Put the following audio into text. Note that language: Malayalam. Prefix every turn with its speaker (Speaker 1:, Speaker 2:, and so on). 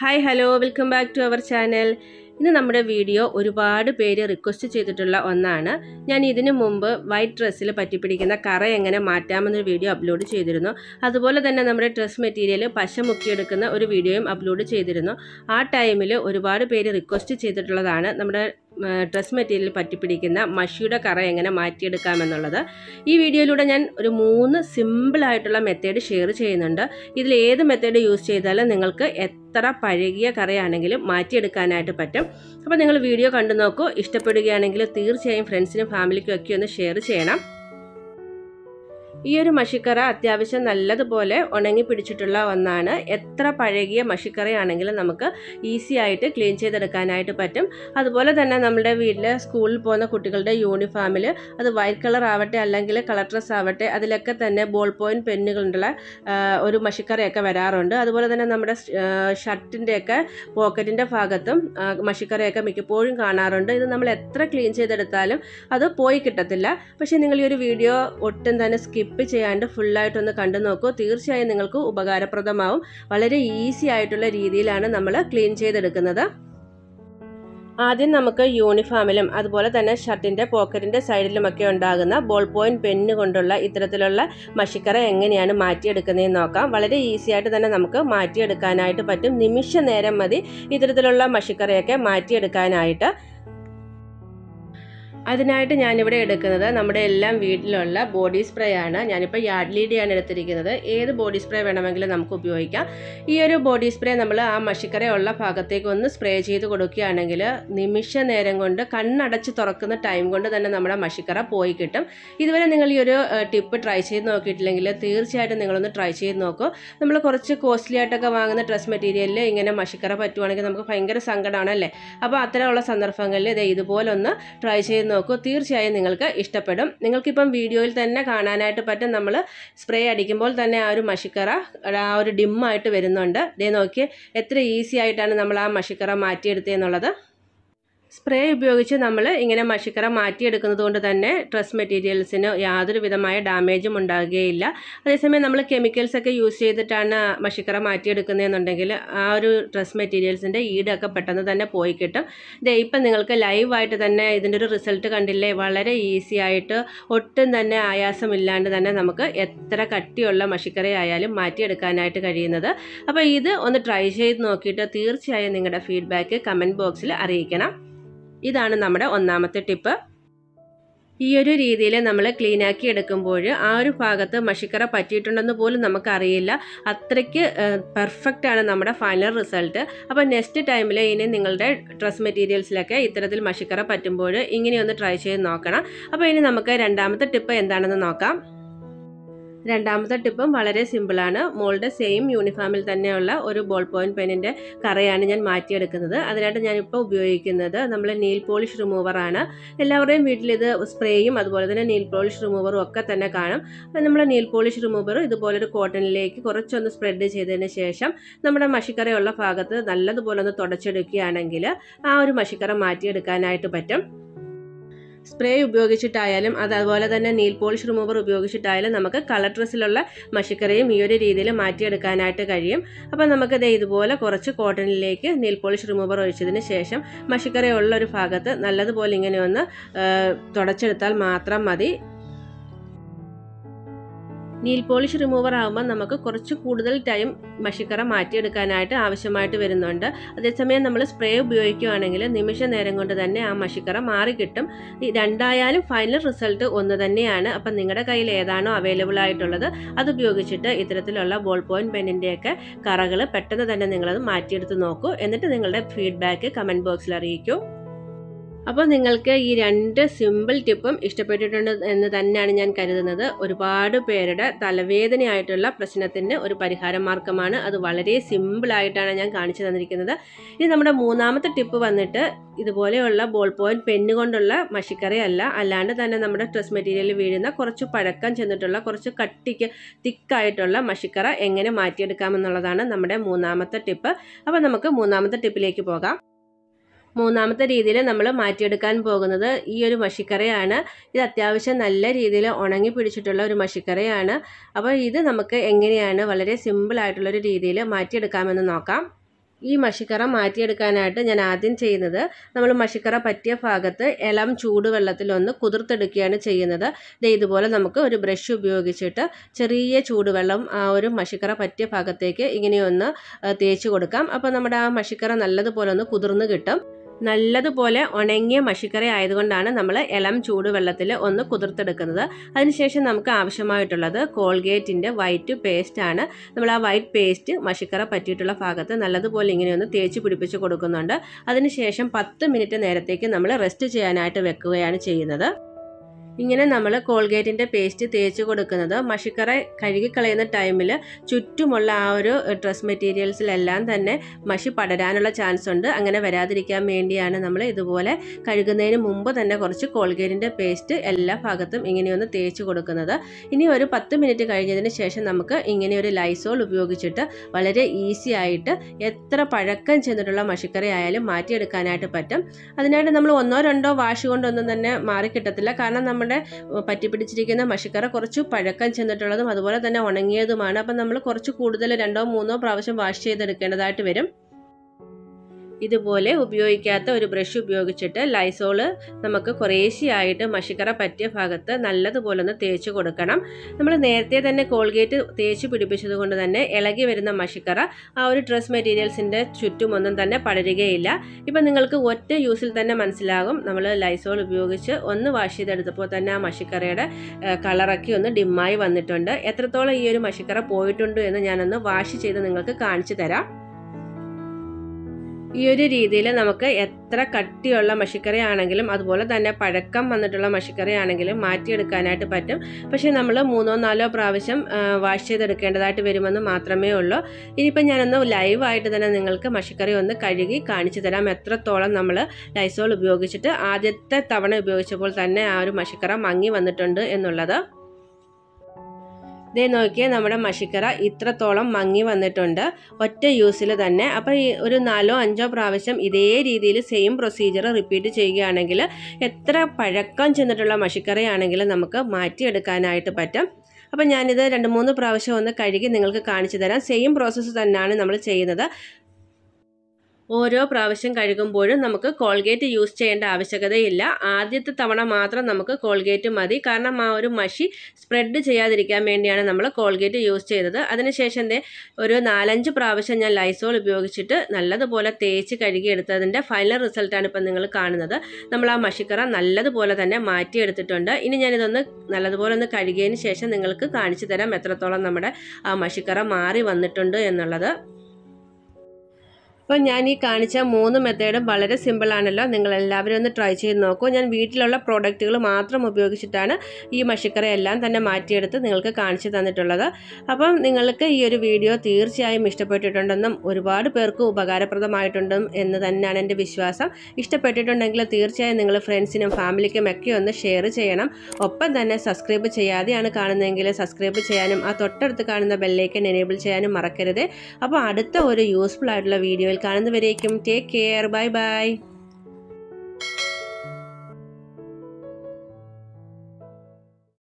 Speaker 1: hi hello welcome back to our channel ഇന്ന് നമ്മുടെ വീഡിയോ ഒരുപാട് പേര് റിക്വസ്റ്റ് ചെയ്തിട്ടുള്ള ഒന്നാണ് ഞാൻ ഇതിനു മുമ്പ് വൈറ്റ് ഡ്രസ്സിൽ പറ്റിപ്പിടിക്കുന്ന കറ എങ്ങനെ മാറ്റാമെന്നൊരു വീഡിയോ അപ്ലോഡ് ചെയ്തിരുന്നു അതുപോലെ തന്നെ നമ്മുടെ ഡ്രസ് മെറ്റീരിയൽ പശ മുക്കിയെടുക്കുന്ന ഒരു വീഡിയോയും അപ്ലോഡ് ചെയ്തിരുന്നു ആ ടൈമിൽ ഒരുപാട് പേര് റിക്വസ്റ്റ് ചെയ്തിട്ടുള്ളതാണ് നമ്മുടെ ഡ്രസ് മെറ്റീരിയൽ പറ്റിപ്പിടിക്കുന്ന മഷിയുടെ കറ എങ്ങനെ മാറ്റിയെടുക്കാമെന്നുള്ളത് ഈ വീഡിയോയിലൂടെ ഞാൻ ഒരു മൂന്ന് സിമ്പിളായിട്ടുള്ള മെത്തേഡ് ഷെയർ ചെയ്യുന്നുണ്ട് ഇതിൽ ഏത് മെത്തേഡ് യൂസ് ചെയ്താലും നിങ്ങൾക്ക് എത്ര പഴകിയ കറയാണെങ്കിലും മാറ്റിയെടുക്കാനായിട്ട് പറ്റും അപ്പോൾ നിങ്ങൾ വീഡിയോ കണ്ടു നോക്കൂ ഇഷ്ടപ്പെടുകയാണെങ്കിൽ തീർച്ചയായും ഫ്രണ്ട്സിനും ഫാമിലിക്കും ഒക്കെ ഒന്ന് ഷെയർ ചെയ്യണം ഈ ഒരു മഷിക്കറ അത്യാവശ്യം നല്ലതുപോലെ ഉണങ്ങി പിടിച്ചിട്ടുള്ള ഒന്നാണ് എത്ര പഴകിയ മഷിക്കറയാണെങ്കിലും നമുക്ക് ഈസി ആയിട്ട് ക്ലീൻ ചെയ്തെടുക്കാനായിട്ട് പറ്റും അതുപോലെ തന്നെ നമ്മുടെ വീട്ടിൽ സ്കൂളിൽ പോകുന്ന കുട്ടികളുടെ യൂണിഫോമിൽ അത് വൈറ്റ് കളർ ആവട്ടെ അല്ലെങ്കിൽ കളർ ഡ്രസ് ആവട്ടെ അതിലൊക്കെ തന്നെ ബോൾ പോയിൻറ്റ് പെന്നുകളുള്ള ഒരു മഷിക്കറയൊക്കെ വരാറുണ്ട് അതുപോലെ തന്നെ നമ്മുടെ ഷർട്ടിൻ്റെയൊക്കെ പോക്കറ്റിൻ്റെ ഭാഗത്തും മഷിക്കറയൊക്കെ മിക്കപ്പോഴും കാണാറുണ്ട് ഇത് നമ്മൾ എത്ര ക്ലീൻ ചെയ്തെടുത്താലും അത് പോയി കിട്ടത്തില്ല പക്ഷേ നിങ്ങൾ ഈ ഒരു വീഡിയോ ഒട്ടും തന്നെ സ്കിപ്പ് ചെയ്യാണ്ട് ഫുള്ളായിട്ടൊന്ന് കണ്ടു നോക്കൂ തീർച്ചയായും നിങ്ങൾക്ക് ഉപകാരപ്രദമാവും വളരെ ഈസി ആയിട്ടുള്ള രീതിയിലാണ് നമ്മൾ ക്ലീൻ ചെയ്തെടുക്കുന്നത് ആദ്യം നമുക്ക് യൂണിഫോമിലും അതുപോലെ തന്നെ ഷർട്ടിൻ്റെ പോക്കറ്റിൻ്റെ സൈഡിലുമൊക്കെ ഉണ്ടാകുന്ന ബോൾ പോയിൻറ്റ് പെന്ന് കൊണ്ടുള്ള ഇത്തരത്തിലുള്ള മഷിക്കറ എങ്ങനെയാണ് മാറ്റിയെടുക്കുന്നതെന്ന് നോക്കാം വളരെ ഈസി ആയിട്ട് തന്നെ നമുക്ക് മാറ്റിയെടുക്കാനായിട്ട് പറ്റും നിമിഷ നേരം മതി ഇത്തരത്തിലുള്ള മഷിക്കറയൊക്കെ മാറ്റിയെടുക്കാനായിട്ട് അതിനായിട്ട് ഞാനിവിടെ എടുക്കുന്നത് നമ്മുടെ എല്ലാം വീട്ടിലുള്ള ബോഡി സ്പ്രേ ആണ് ഞാനിപ്പോൾ യാഡ്ലീഡിയാണ് എടുത്തിരിക്കുന്നത് ഏത് ബോഡി സ്പ്രേ വേണമെങ്കിലും നമുക്ക് ഉപയോഗിക്കാം ഈ ഒരു ബോഡി സ്പ്രേ നമ്മൾ ആ മഷിക്കറയുള്ള ഭാഗത്തേക്ക് ഒന്ന് സ്പ്രേ ചെയ്ത് കൊടുക്കുകയാണെങ്കിൽ നിമിഷ നേരം കൊണ്ട് കണ്ണടച്ച് തുറക്കുന്ന ടൈം കൊണ്ട് തന്നെ നമ്മുടെ മഷിക്കറ പോയി കിട്ടും ഇതുവരെ നിങ്ങൾ ഈ ഒരു ടിപ്പ് ട്രൈ ചെയ്ത് നോക്കിയിട്ടില്ലെങ്കിൽ തീർച്ചയായിട്ടും നിങ്ങളൊന്ന് ട്രൈ ചെയ്ത് നോക്കൂ നമ്മൾ കുറച്ച് കോസ്റ്റ്ലി ആയിട്ടൊക്കെ വാങ്ങുന്ന ഡ്രസ് മെറ്റീരിയലിൽ ഇങ്ങനെ മഷിക്കറ പറ്റുവാണെങ്കിൽ നമുക്ക് ഭയങ്കര സങ്കടമാണ് അല്ലേ അപ്പോൾ അത്തരമുള്ള സന്ദർഭങ്ങളിൽ ഇത് ഇതുപോലൊന്ന് ട്രൈ ചെയ്ത് നോക്കൂ തീർച്ചയായും നിങ്ങൾക്ക് ഇഷ്ടപ്പെടും നിങ്ങൾക്കിപ്പം വീഡിയോയിൽ തന്നെ കാണാനായിട്ട് പറ്റും നമ്മൾ സ്പ്രേ അടിക്കുമ്പോൾ തന്നെ ആ ഒരു മഷിക്കറ ആ ഒരു ഡിമ്മായിട്ട് വരുന്നുണ്ട് ഇതേ നോക്കി എത്ര ഈസി ആയിട്ടാണ് നമ്മൾ ആ മഷിക്കറ മാറ്റിയെടുത്തതെന്നുള്ളത് സ്പ്രേ ഉപയോഗിച്ച് നമ്മൾ ഇങ്ങനെ മഷിക്കറ മാറ്റിയെടുക്കുന്നത് കൊണ്ട് തന്നെ ഡ്രസ് മെറ്റീരിയൽസിന് യാതൊരു വിധമായ ഡാമേജും ഉണ്ടാകുകയില്ല അതേസമയം നമ്മൾ കെമിക്കൽസ് ഒക്കെ യൂസ് ചെയ്തിട്ടാണ് മഷിക്കറ മാറ്റിയെടുക്കുന്നതെന്നുണ്ടെങ്കിൽ ആ ഒരു ഡ്രസ് മെറ്റീരിയൽസിൻ്റെ ഈടൊക്കെ പെട്ടെന്ന് തന്നെ പോയി കിട്ടും ഇതേ ഇപ്പം നിങ്ങൾക്ക് ലൈവായിട്ട് തന്നെ ഇതിൻ്റെ ഒരു റിസൾട്ട് കണ്ടില്ലേ വളരെ ഈസി ആയിട്ട് ഒട്ടും തന്നെ ആയാസമില്ലാണ്ട് തന്നെ നമുക്ക് എത്ര കട്ടിയുള്ള മഷിക്കറയായാലും മാറ്റിയെടുക്കാനായിട്ട് കഴിയുന്നത് അപ്പോൾ ഇത് ഒന്ന് ട്രൈ ചെയ്ത് നോക്കിയിട്ട് തീർച്ചയായും നിങ്ങളുടെ ഫീഡ്ബാക്ക് കമൻറ്റ് ബോക്സിൽ അറിയിക്കണം ഇതാണ് നമ്മുടെ ഒന്നാമത്തെ ടിപ്പ് ഈ ഒരു രീതിയിൽ നമ്മൾ ക്ലീൻ ആക്കി എടുക്കുമ്പോൾ ആ ഒരു ഭാഗത്ത് മഷിക്കറ പറ്റിയിട്ടുണ്ടെന്ന് പോലും നമുക്കറിയില്ല അത്രയ്ക്ക് പെർഫെക്റ്റ് ആണ് നമ്മുടെ ഫൈനൽ റിസൾട്ട് അപ്പോൾ നെക്സ്റ്റ് ടൈമിൽ ഇനി നിങ്ങളുടെ ഡ്രസ് മെറ്റീരിയൽസിലൊക്കെ ഇത്തരത്തിൽ മഷിക്കറ പറ്റുമ്പോൾ ഇങ്ങനെയൊന്ന് ട്രൈ ചെയ്ത് നോക്കണം അപ്പോൾ ഇനി നമുക്ക് രണ്ടാമത്തെ ടിപ്പ് എന്താണെന്ന് നോക്കാം രണ്ടാമത്തെ ടിപ്പും വളരെ സിമ്പിളാണ് മോളുടെ സെയിം യൂണിഫോമിൽ തന്നെയുള്ള ഒരു ബോൾ പോയിൻറ്റ് പെന്നിൻ്റെ കറയാണ് ഞാൻ മാറ്റിയെടുക്കുന്നത് അതിനായിട്ട് ഞാനിപ്പോൾ ഉപയോഗിക്കുന്നത് നമ്മൾ നെയിൽ പോളിഷ് റിമൂവറാണ് എല്ലാവരുടെയും വീട്ടിൽ ഇത് സ്പ്രേയും അതുപോലെ തന്നെ നെയിൽ പോളിഷ് റിമൂവറും ഒക്കെ തന്നെ കാണും നമ്മൾ നെയിൽ പോളിഷ് റിമൂവർ ഇതുപോലൊരു കോട്ടണിലേക്ക് കുറച്ചൊന്ന് സ്പ്രെഡ് ചെയ്തതിന് ശേഷം നമ്മുടെ മഷിക്കറയുള്ള ഭാഗത്ത് നല്ലതുപോലെ ഒന്ന് തുടച്ചെടുക്കുകയാണെങ്കിൽ ആ ഒരു മഷിക്കറ മാറ്റിയെടുക്കാനായിട്ട് പറ്റും സ്പ്രേ ഉപയോഗിച്ചിട്ടായാലും അതുപോലെ തന്നെ നീൽ പോളിഷ് റിമൂവർ ഉപയോഗിച്ചിട്ടായാലും നമുക്ക് കളർ ഡ്രസ്സിലുള്ള മഷിക്കറയും ഈ ഒരു രീതിയിൽ മാറ്റിയെടുക്കാനായിട്ട് കഴിയും അപ്പോൾ നമുക്കിത് ഇതുപോലെ കുറച്ച് കോട്ടണിലേക്ക് നീൽ പോളിഷ് റിമൂവർ ഒഴിച്ചതിന് ശേഷം മഷിക്കറയുള്ള ഒരു ഭാഗത്ത് നല്ലതുപോലെ ഇങ്ങനെ ഒന്ന് തുടച്ചെടുത്താൽ മാത്രം മതി നീൽ പോളിഷ് റിമൂവർ ആകുമ്പോൾ നമുക്ക് കുറച്ച് കൂടുതൽ ടൈം മഷിക്കറ മാറ്റിയെടുക്കാനായിട്ട് ആവശ്യമായിട്ട് വരുന്നുണ്ട് അതേസമയം നമ്മൾ സ്പ്രേ ഉപയോഗിക്കുകയാണെങ്കിൽ നിമിഷ നേരം കൊണ്ട് തന്നെ ആ മഷിക്കറ മാറിക്കിട്ടും രണ്ടായാലും ഫൈനൽ റിസൾട്ട് ഒന്ന് തന്നെയാണ് അപ്പം നിങ്ങളുടെ കയ്യിൽ ഏതാണോ അവൈലബിൾ ആയിട്ടുള്ളത് അത് ഉപയോഗിച്ചിട്ട് ഇത്തരത്തിലുള്ള ബോൾ പോയിൻറ്റ് പെന്നിൻ്റെയൊക്കെ കറകൾ പെട്ടെന്ന് തന്നെ നിങ്ങളത് മാറ്റിയെടുത്ത് നോക്കൂ എന്നിട്ട് നിങ്ങളുടെ ഫീഡ്ബാക്ക് കമൻറ്റ് ബോക്സിൽ അറിയിക്കൂ അപ്പോൾ നിങ്ങൾക്ക് ഈ രണ്ട് സിമ്പിൾ ടിപ്പും ഇഷ്ടപ്പെട്ടിട്ടുണ്ട് എന്ന് തന്നെയാണ് ഞാൻ കരുതുന്നത് ഒരുപാട് പേരുടെ തലവേദനയായിട്ടുള്ള പ്രശ്നത്തിന് ഒരു പരിഹാര മാർഗമാണ് അത് വളരെ സിമ്പിളായിട്ടാണ് ഞാൻ കാണിച്ചു തന്നിരിക്കുന്നത് ഇനി നമ്മുടെ മൂന്നാമത്തെ ടിപ്പ് വന്നിട്ട് ഇതുപോലെയുള്ള ബോൾ പോയിൻറ്റ് പെന്ന് കൊണ്ടുള്ള മഷിക്കറയല്ല അല്ലാണ്ട് തന്നെ നമ്മുടെ ഡ്രസ് മെറ്റീരിയലിൽ വീഴുന്ന കുറച്ച് പഴക്കം ചെന്നിട്ടുള്ള കുറച്ച് കട്ടിക്ക് തിക്കായിട്ടുള്ള മഷിക്കറ എങ്ങനെ മാറ്റിയെടുക്കാമെന്നുള്ളതാണ് നമ്മുടെ മൂന്നാമത്തെ ടിപ്പ് അപ്പോൾ നമുക്ക് മൂന്നാമത്തെ ടിപ്പിലേക്ക് പോകാം മൂന്നാമത്തെ രീതിയിൽ നമ്മൾ മാറ്റിയെടുക്കാൻ പോകുന്നത് ഈ ഒരു മഷിക്കറയാണ് ഇത് അത്യാവശ്യം നല്ല രീതിയിൽ ഉണങ്ങി പിടിച്ചിട്ടുള്ള ഒരു മഷിക്കറയാണ് അപ്പോൾ ഇത് നമുക്ക് എങ്ങനെയാണ് വളരെ സിമ്പിളായിട്ടുള്ളൊരു രീതിയിൽ മാറ്റിയെടുക്കാമെന്ന് നോക്കാം ഈ മഷിക്കറ മാറ്റിയെടുക്കാനായിട്ട് ഞാൻ ആദ്യം ചെയ്യുന്നത് നമ്മൾ മഷിക്കറ പറ്റിയ ഭാഗത്ത് ഇളം ചൂടുവെള്ളത്തിലൊന്ന് കുതിർത്തെടുക്കുകയാണ് ചെയ്യുന്നത് ദേ ഇതുപോലെ നമുക്ക് ഒരു ബ്രഷ് ഉപയോഗിച്ചിട്ട് ചെറിയ ചൂടുവെള്ളം ആ ഒരു മഷിക്കറ പറ്റിയ ഭാഗത്തേക്ക് ഇങ്ങനെയൊന്ന് ആ, തേച്ച് കൊടുക്കാം അപ്പോൾ നമ്മുടെ ആ മഷിക്കറ നല്ലതുപോലെ ഒന്ന് കുതിർന്ന് കിട്ടും നല്ലതുപോലെ ഉണങ്ങിയ മഷിക്കറി ആയതുകൊണ്ടാണ് നമ്മൾ ഇളം ചൂടുവെള്ളത്തിൽ ഒന്ന് കുതിർത്തെടുക്കുന്നത് അതിനുശേഷം നമുക്ക് ആവശ്യമായിട്ടുള്ളത് കോൾഗേറ്റിൻ്റെ വൈറ്റ് പേസ്റ്റ് ആണ് നമ്മൾ ആ വൈറ്റ് പേസ്റ്റ് മഷിക്കറ പറ്റിയിട്ടുള്ള ഭാഗത്ത് നല്ലതുപോലെ ഇങ്ങനെ ഒന്ന് തേച്ച് പിടിപ്പിച്ച് കൊടുക്കുന്നുണ്ട് അതിനുശേഷം പത്ത് മിനിറ്റ് നേരത്തേക്ക് നമ്മൾ റെസ്റ്റ് ചെയ്യാനായിട്ട് വെക്കുകയാണ് ചെയ്യുന്നത് ഇങ്ങനെ നമ്മൾ കോൾഗേറ്റിൻ്റെ പേസ്റ്റ് തേച്ച് കൊടുക്കുന്നത് മഷിക്കറ കഴുകിക്കളയുന്ന ടൈമിൽ ചുറ്റുമുള്ള ആ ഒരു ഡ്രസ് മെറ്റീരിയൽസിലെല്ലാം തന്നെ മഷി പടരാനുള്ള ചാൻസ് ഉണ്ട് അങ്ങനെ വരാതിരിക്കാൻ വേണ്ടിയാണ് നമ്മൾ ഇതുപോലെ കഴുകുന്നതിന് മുമ്പ് തന്നെ കുറച്ച് കോൾഗേറ്റിൻ്റെ പേസ്റ്റ് എല്ലാ ഭാഗത്തും ഇങ്ങനെയൊന്ന് തേച്ച് കൊടുക്കുന്നത് ഇനി ഒരു പത്ത് മിനിറ്റ് കഴിഞ്ഞതിന് ശേഷം നമുക്ക് ഇങ്ങനെ ഒരു ലൈസോൾ ഉപയോഗിച്ചിട്ട് വളരെ ഈസി ആയിട്ട് എത്ര പഴക്കം ചെന്നിട്ടുള്ള മഷിക്കറി ആയാലും മാറ്റിയെടുക്കാനായിട്ട് പറ്റും അതിനായിട്ട് നമ്മൾ ഒന്നോ രണ്ടോ വാഷ് കൊണ്ടൊന്നും തന്നെ മാറിക്കിട്ടത്തില്ല കാരണം നമ്മുടെ പറ്റിപ്പിടിച്ചിരിക്കുന്ന മഷിക്കറ കുറച്ച് പഴക്കം ചെന്നിട്ടുള്ളതും അതുപോലെ തന്നെ ഉണങ്ങിയതുമാണ് അപ്പം നമ്മൾ കുറച്ച് കൂടുതൽ രണ്ടോ മൂന്നോ പ്രാവശ്യം വാഷ് ചെയ്തെടുക്കേണ്ടതായിട്ട് വരും ഇതുപോലെ ഉപയോഗിക്കാത്ത ഒരു ബ്രഷ് ഉപയോഗിച്ചിട്ട് ലൈസോള് നമുക്ക് കുറേശ്ശെയായിട്ട് മഷിക്കറ പറ്റിയ ഭാഗത്ത് നല്ലതുപോലെ ഒന്ന് തേച്ച് കൊടുക്കണം നമ്മൾ നേരത്തെ തന്നെ കോൾഗേറ്റ് തേച്ച് പിടിപ്പിച്ചത് കൊണ്ട് തന്നെ ഇളകി വരുന്ന മഷിക്കറ ആ ഒരു ഡ്രസ് മെറ്റീരിയൽസിൻ്റെ ചുറ്റുമൊന്നും തന്നെ പടരുകയില്ല ഇപ്പം നിങ്ങൾക്ക് ഒറ്റ യൂസിൽ തന്നെ മനസ്സിലാകും നമ്മൾ ലൈസോൾ ഉപയോഗിച്ച് ഒന്ന് വാഷ് ചെയ്തെടുത്തപ്പോൾ തന്നെ ആ മഷിക്കറയുടെ കളറൊക്കെ ഒന്ന് ഡിമ്മായി വന്നിട്ടുണ്ട് എത്രത്തോളം ഈ ഒരു മഷിക്കറ പോയിട്ടുണ്ട് എന്ന് ഞാനൊന്ന് വാഷ് ചെയ്ത് നിങ്ങൾക്ക് കാണിച്ചു തരാം ഈ ഒരു രീതിയിൽ നമുക്ക് എത്ര കട്ടിയുള്ള മഷിക്കറി ആണെങ്കിലും അതുപോലെ തന്നെ പഴക്കം വന്നിട്ടുള്ള മഷിക്കറി ആണെങ്കിലും മാറ്റിയെടുക്കാനായിട്ട് പറ്റും പക്ഷേ നമ്മൾ മൂന്നോ നാലോ പ്രാവശ്യം വാഷ് ചെയ്തെടുക്കേണ്ടതായിട്ട് വരുമെന്ന് മാത്രമേ ഉള്ളൂ ഇനിയിപ്പോൾ ഞാനൊന്ന് ലൈവായിട്ട് തന്നെ നിങ്ങൾക്ക് മഷിക്കറി ഒന്ന് കഴുകി കാണിച്ചു തരാം എത്രത്തോളം നമ്മൾ ലൈസോൾ ഉപയോഗിച്ചിട്ട് ആദ്യത്തെ തവണ ഉപയോഗിച്ചപ്പോൾ തന്നെ ആ ഒരു മഷിക്കറ മങ്ങി വന്നിട്ടുണ്ട് എന്നുള്ളത് ഇതേ നോക്കിയാൽ നമ്മുടെ മഷിക്കറ ഇത്രത്തോളം മങ്ങി വന്നിട്ടുണ്ട് ഒറ്റ യൂസിൽ തന്നെ അപ്പോൾ ഈ ഒരു നാലോ അഞ്ചോ പ്രാവശ്യം ഇതേ രീതിയിൽ സെയിം പ്രൊസീജിയർ റിപ്പീറ്റ് ചെയ്യുകയാണെങ്കിൽ എത്ര പഴക്കം ചെന്നിട്ടുള്ള മഷിക്കറയാണെങ്കിലും നമുക്ക് മാറ്റിയെടുക്കാനായിട്ട് പറ്റും അപ്പം ഞാനിത് രണ്ട് മൂന്ന് പ്രാവശ്യം ഒന്ന് കഴുകി നിങ്ങൾക്ക് കാണിച്ചു തരാം സെയിം പ്രോസസ്സ് തന്നെയാണ് നമ്മൾ ചെയ്യുന്നത് ഓരോ പ്രാവശ്യം കഴുകുമ്പോഴും നമുക്ക് കോൾഗേറ്റ് യൂസ് ചെയ്യേണ്ട ആവശ്യകതയില്ല ആദ്യത്തെ തവണ മാത്രം നമുക്ക് കോൾഗേറ്റ് മതി കാരണം ആ ഒരു മഷി സ്പ്രെഡ് ചെയ്യാതിരിക്കാൻ വേണ്ടിയാണ് നമ്മൾ കോൾഗേറ്റ് യൂസ് ചെയ്തത് അതിനുശേഷം ദേ ഒരു നാലഞ്ച് പ്രാവശ്യം ഞാൻ ലൈസോൾ ഉപയോഗിച്ചിട്ട് നല്ലതുപോലെ തേച്ച് കഴുകിയെടുത്തതിൻ്റെ ഫൈനൽ റിസൾട്ടാണ് ഇപ്പം നിങ്ങൾ കാണുന്നത് നമ്മൾ ആ മഷിക്കറ നല്ലതുപോലെ തന്നെ മാറ്റിയെടുത്തിട്ടുണ്ട് ഇനി ഞാനിതൊന്ന് നല്ലതുപോലെ ഒന്ന് കഴുകിയതിന് ശേഷം നിങ്ങൾക്ക് കാണിച്ചു തരാം എത്രത്തോളം നമ്മുടെ ആ മഷിക്കറ മാറി വന്നിട്ടുണ്ട് എന്നുള്ളത് അപ്പോൾ ഞാൻ ഈ കാണിച്ച മൂന്ന് മെത്തേഡും വളരെ സിമ്പിളാണല്ലോ നിങ്ങൾ എല്ലാവരും ഒന്ന് ട്രൈ ചെയ്ത് നോക്കൂ ഞാൻ വീട്ടിലുള്ള പ്രോഡക്റ്റുകൾ മാത്രം ഉപയോഗിച്ചിട്ടാണ് ഈ മഷിക്കറ എല്ലാം തന്നെ മാറ്റിയെടുത്ത് നിങ്ങൾക്ക് കാണിച്ചു തന്നിട്ടുള്ളത് അപ്പം നിങ്ങൾക്ക് ഈ ഒരു വീഡിയോ തീർച്ചയായും ഇഷ്ടപ്പെട്ടിട്ടുണ്ടെന്നും ഒരുപാട് പേർക്ക് ഉപകാരപ്രദമായിട്ടുണ്ടെന്നും എന്ന് തന്നെയാണ് എൻ്റെ വിശ്വാസം ഇഷ്ടപ്പെട്ടിട്ടുണ്ടെങ്കിൽ തീർച്ചയായും നിങ്ങൾ ഫ്രണ്ട്സിനും ഫാമിലിക്കും ഒക്കെ ഒന്ന് ഷെയർ ചെയ്യണം ഒപ്പം തന്നെ സബ്സ്ക്രൈബ് ചെയ്യാതെയാണ് കാണുന്നതെങ്കിൽ സബ്സ്ക്രൈബ് ചെയ്യാനും ആ തൊട്ടടുത്ത് കാണുന്ന ബെല്ലൈക്കൻ എനേബിൾ ചെയ്യാനും മറക്കരുത് അപ്പോൾ അടുത്ത ഒരു യൂസ്ഫുൾ ആയിട്ടുള്ള വീഡിയോയിൽ കാണുന്നവരേക്കും ടേക്ക് കെയർ ബൈ ബൈ